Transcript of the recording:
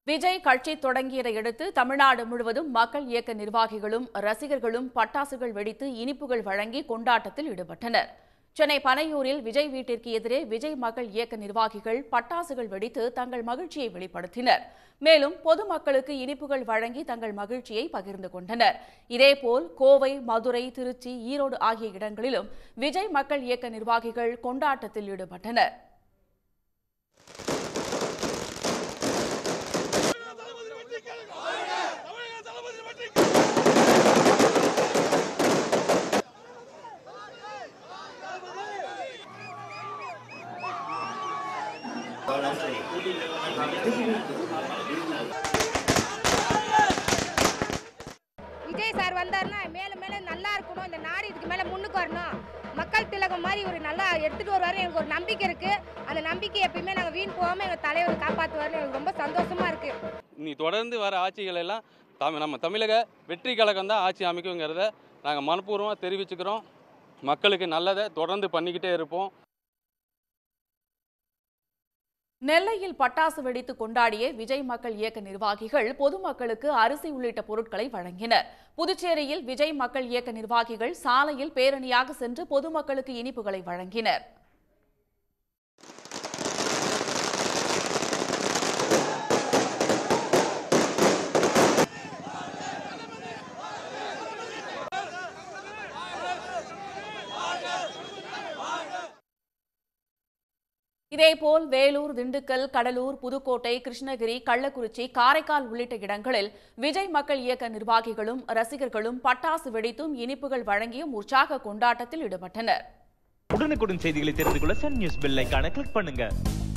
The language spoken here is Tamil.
விஜய் கட்சி தொடங்கியதை அடுத்து தமிழ்நாடு முழுவதும் மக்கள் இயக்க நிர்வாகிகளும் ரசிகர்களும் பட்டாசுகள் வெடித்து இனிப்புகள் வழங்கி கொண்டாட்டத்தில் ஈடுபட்டனர் சென்னை பனையூரில் விஜய் வீட்டிற்கு எதிரே விஜய் மக்கள் இயக்க நிர்வாகிகள் பட்டாசுகள் வெடித்து தங்கள் மகிழ்ச்சியை வெளிப்படுத்தினர் மேலும் பொதுமக்களுக்கு இனிப்புகள் வழங்கி தங்கள் மகிழ்ச்சியை பகிர்ந்து கொண்டனர் இதேபோல் கோவை மதுரை திருச்சி ஈரோடு ஆகிய இடங்களிலும் விஜய் மக்கள் இயக்க நிர்வாகிகள் கொண்டாட்டத்தில் ஈடுபட்டனர் விஜய் சார் வந்தாருன்னா மேல மேல நல்லா இருக்கணும் இந்த நாடு இதுக்கு மேல முன்னுக்கு வரணும் மக்கள் திலகம் மாதிரி ஒரு நல்லா எடுத்துட்டு வருவாரு எனக்கு ஒரு நம்பிக்கை இருக்கு அந்த நம்பிக்கை எப்பயுமே நாங்க வீண் போகாம எங்க தலைவர் காப்பாத்துவாரு எனக்கு ரொம்ப சந்தோஷமா இருக்கு இனி தொடர்ந்து வர ஆட்சிகள் எல்லாம் தமிழ் நம்ம தமிழக வெற்றி கழகம் தான் ஆட்சி அமைக்குங்கிறத நாங்கள் மனப்பூர்வமாக தெரிவிச்சுக்கிறோம் மக்களுக்கு நல்லதை தொடர்ந்து பண்ணிக்கிட்டே இருப்போம் நெல்லையில் பட்டாசு வெடித்து கொண்டாடிய விஜய் மக்கள் இயக்க நிர்வாகிகள் பொதுமக்களுக்கு அரிசி உள்ளிட்ட பொருட்களை வழங்கினர் புதுச்சேரியில் விஜய் மக்கள் இயக்க நிர்வாகிகள் சாலையில் பேரணியாக சென்று பொதுமக்களுக்கு இனிப்புகளை வழங்கினர் இதேபோல் வேலூர் திண்டுக்கல் கடலூர் புதுக்கோட்டை கிருஷ்ணகிரி கள்ளக்குறிச்சி காரைக்கால் உள்ளிட்ட இடங்களில் விஜய் மக்கள் இயக்க நிர்வாகிகளும் ரசிகர்களும் பட்டாசு வெடித்தும் இனிப்புகள் வழங்கியும் உற்சாக கொண்டாட்டத்தில் ஈடுபட்டனர் உடனுக்குடன் செய்திகளை தெரிந்து கொள்ள சன் நியூஸ் பெல் ஐகானை கிளிக் பண்ணுங்க